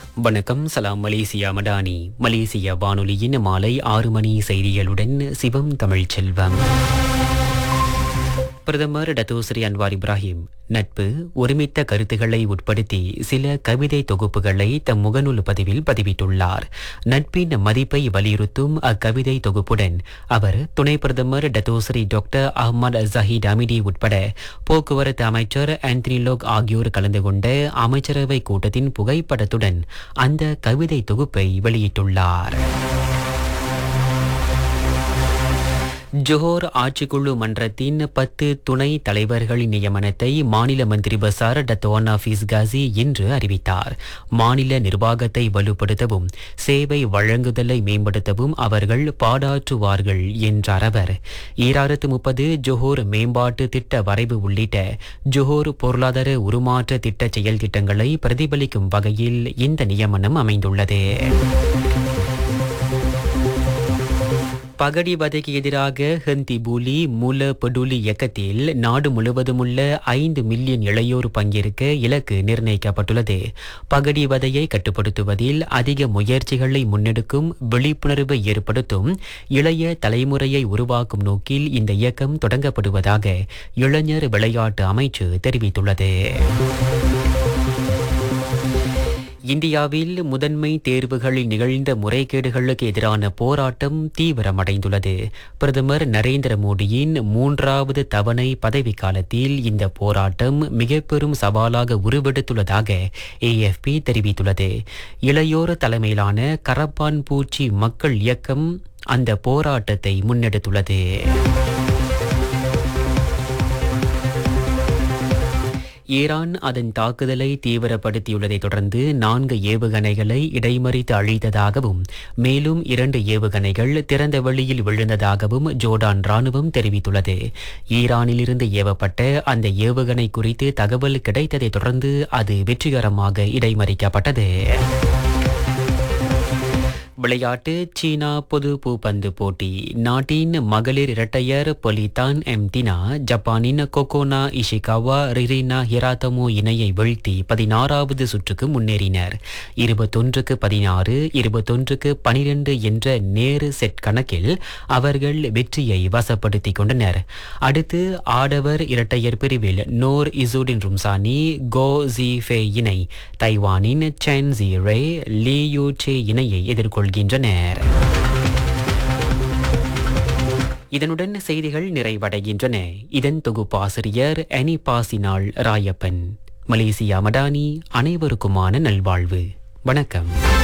வணக்கம் சலாம் மலேசியா மடானி மலேசிய வானொலியின் மாலை ஆறு மணி செய்திகளுடன் சிவம் தமிழ்ச் செல்வம் பிரதமர் டத்தோஸ்ரீ அன்வார் இப்ராஹிம் நட்பு ஒருமித்த கருத்துக்களை உட்படுத்தி சில கவிதை தொகுப்புகளை தம் முகநூல் பதிவில் பதிவிட்டுள்ளார் நட்பின் மதிப்பை வலியுறுத்தும் அக்கவிதை தொகுப்புடன் அவர் துணை பிரதமர் Datuk Seri doctor Ahmad Zahid Hamidi உட்பட போக்குவரத்து அமைச்சர் ஆந்தனி லோக் ஆகியோர் கலந்து கொண்ட அமைச்சரவை கூட்டத்தின் புகைப்படத்துடன் அந்த கவிதை தொகுப்பை வெளியிட்டுள்ளார் ஜோஹர் ஆட்சிக்குழு மன்றத்தின் பத்து துணை தலைவர்களின் நியமனத்தை மாநில மந்திரி பசார் டத்தோன் ஹபீஸ் காசி இன்று அறிவித்தார் மாநில நிர்வாகத்தை வலுப்படுத்தவும் சேவை வழங்குதலை மேம்படுத்தவும் அவர்கள் பாடாற்றுவார்கள் என்றார் அவர் ஈராயிரத்து முப்பது ஜோஹர் மேம்பாட்டு திட்ட வரைவு உள்ளிட்ட ஜோஹர் பொருளாதார உருமாற்ற திட்ட செயல் திட்டங்களை பிரதிபலிக்கும் வகையில் இந்த நியமனம் அமைந்துள்ளது பகடி வதைக்கு எதிராக ஹந்தி பூலி மூல படுலி இயக்கத்தில் நாடு முழுவதும் உள்ள ஐந்து மில்லியன் இளையோர் பங்கேற்க இலக்கு நிர்ணயிக்கப்பட்டுள்ளது பகடி வதையை கட்டுப்படுத்துவதில் அதிக முயற்சிகளை முன்னெடுக்கும் விழிப்புணர்வை ஏற்படுத்தும் இளைய தலைமுறையை உருவாக்கும் நோக்கில் இந்த இயக்கம் தொடங்கப்படுவதாக இளைஞர் விளையாட்டு அமைச்சு தெரிவித்துள்ளது இந்தியாவில் முதன்மை தேர்வுகளில் நிகழ்ந்த முறைகேடுகளுக்கு எதிரான போராட்டம் தீவிரமடைந்துள்ளது பிரதமர் நரேந்திர மோடியின் மூன்றாவது தவணை பதவிக்காலத்தில் இந்த போராட்டம் மிக பெரும் சவாலாக உருவெடுத்துள்ளதாக ஏஎஃப்பி தெரிவித்துள்ளது இளையோர் தலைமையிலான கரப்பான் பூச்சி மக்கள் இயக்கம் அந்த போராட்டத்தை முன்னெடுத்துள்ளது ஈரான் அதன் தாக்குதலை தீவிரப்படுத்தியுள்ளதைத் தொடர்ந்து நான்கு ஏவுகணைகளை இடைமறித்து அழித்ததாகவும் மேலும் இரண்டு ஏவுகணைகள் திறந்த வெளியில் விழுந்ததாகவும் ஜோர்டான் ராணுவம் தெரிவித்துள்ளது ஈரானிலிருந்து ஏவப்பட்ட அந்த ஏவுகணை குறித்து தகவல் கிடைத்ததைத் தொடர்ந்து அது வெற்றிகரமாக இடைமறிக்கப்பட்டது விளையாட்டு சீனா பொது பூப்பந்து போட்டி நாட்டின் மகளிர் இரட்டையர் பொலிதான் எம் தினா ஜப்பானின் கொகோனா இஷிகாவா ரிரினா ஹிராத்தமோ இணையை வீழ்த்தி பதினாறாவது சுற்றுக்கு முன்னேறினர் இருபத்தொன்றுக்கு பதினாறு இருபத்தொன்றுக்கு பனிரெண்டு என்ற நேரு செட் கணக்கில் அவர்கள் வெற்றியை வசப்படுத்திக் கொண்டனர் அடுத்து ஆடவர் இரட்டையர் பிரிவில் நோர் இசூடின் ரும்சானி கோ ஜி ஃபே இணை தைவானின் Chen Zhi Ray Lin Yu Chieh இணையை எதிர்கொள்கிறார் கொள்கின்றனர் இதனுடன் செய்திகள் நிறைவடைகின்றன இதன் தொகுப்பாசிரியர் அனி பாசினாள் ராயப்பன் மலேசியா மடானி அனைவருக்குமான நல்வாழ்வு வணக்கம்